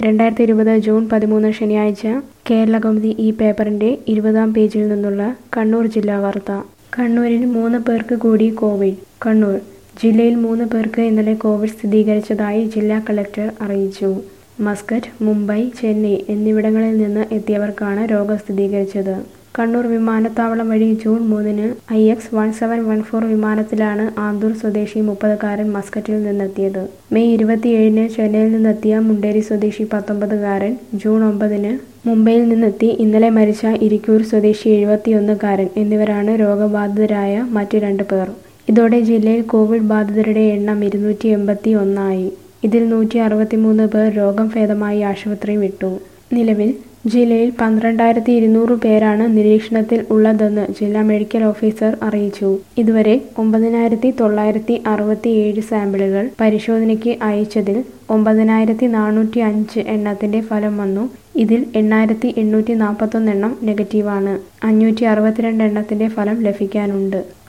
രണ്ടായിരത്തി ഇരുപത് ജൂൺ പതിമൂന്ന് ശനിയാഴ്ച കേരളകൗമുദി ഈ പേപ്പറിന്റെ ഇരുപതാം പേജിൽ നിന്നുള്ള കണ്ണൂർ ജില്ലാ വാർത്ത കണ്ണൂരിൽ മൂന്ന് പേർക്ക് കൂടി കോവിഡ് കണ്ണൂർ ജില്ലയിൽ മൂന്ന് പേർക്ക് ഇന്നലെ കോവിഡ് സ്ഥിരീകരിച്ചതായി ജില്ലാ കളക്ടർ അറിയിച്ചു മസ്കറ്റ് മുംബൈ ചെന്നൈ എന്നിവിടങ്ങളിൽ നിന്ന് എത്തിയവർക്കാണ് രോഗം സ്ഥിരീകരിച്ചത് കണ്ണൂർ വിമാനത്താവളം വഴി ജൂൺ മൂന്നിന് I X one seven one four വിമാനത്തിലാണ് ആന്തൂർ സ്വദേശി മുപ്പതുകാരൻ മസ്കറ്റിൽ നിന്നെത്തിയത് മെയ് ഇരുപത്തിയേഴിന് ചെന്നൈയിൽ നിന്നെത്തിയ മുണ്ടേരി സ്വദേശി പത്തൊമ്പതുകാരൻ ജൂൺ ഒമ്പതിന് മുംബൈയിൽ നിന്നെത്തി ഇന്നലെ മരിച്ച ഇരിക്കൂർ സ്വദേശി എഴുപത്തിയൊന്നുകാരൻ എന്നിവരാണ് രോഗബാധിതരായ മറ്റ് രണ്ട് പേർ ഇതോടെ ജില്ലയിൽ കോവിഡ് ബാധിതരുടെ എണ്ണം ഇരുന്നൂറ്റി എൺപത്തി ഒന്നായി ഇതിൽ നൂറ്റി അറുപത്തിമൂന്ന് പേർ രോഗം ഭേദമായി ആശുപത്രി വിട്ടു നിലവിൽ ജില്ലയിൽ പന്ത്രണ്ടായിരത്തി ഇരുന്നൂറ് പേരാണ് നിരീക്ഷണത്തിൽ ഉള്ളതെന്ന് ജില്ലാ മെഡിക്കൽ ഓഫീസർ അറിയിച്ചു ഇതുവരെ ഒമ്പതിനായിരത്തി തൊള്ളായിരത്തി അറുപത്തി ഏഴ് സാമ്പിളുകൾ പരിശോധനയ്ക്ക് അയച്ചതിൽ ഒമ്പതിനായിരത്തി നാനൂറ്റി അഞ്ച് എണ്ണത്തിന്റെ ഫലം വന്നു ഇതിൽ എണ്ണായിരത്തി എണ്ണൂറ്റി നാൽപ്പത്തൊന്ന് എണ്ണം നെഗറ്റീവാണ് അഞ്ഞൂറ്റി അറുപത്തിരണ്ട് എണ്ണത്തിന്റെ ഫലം ലഭിക്കാനുണ്ട്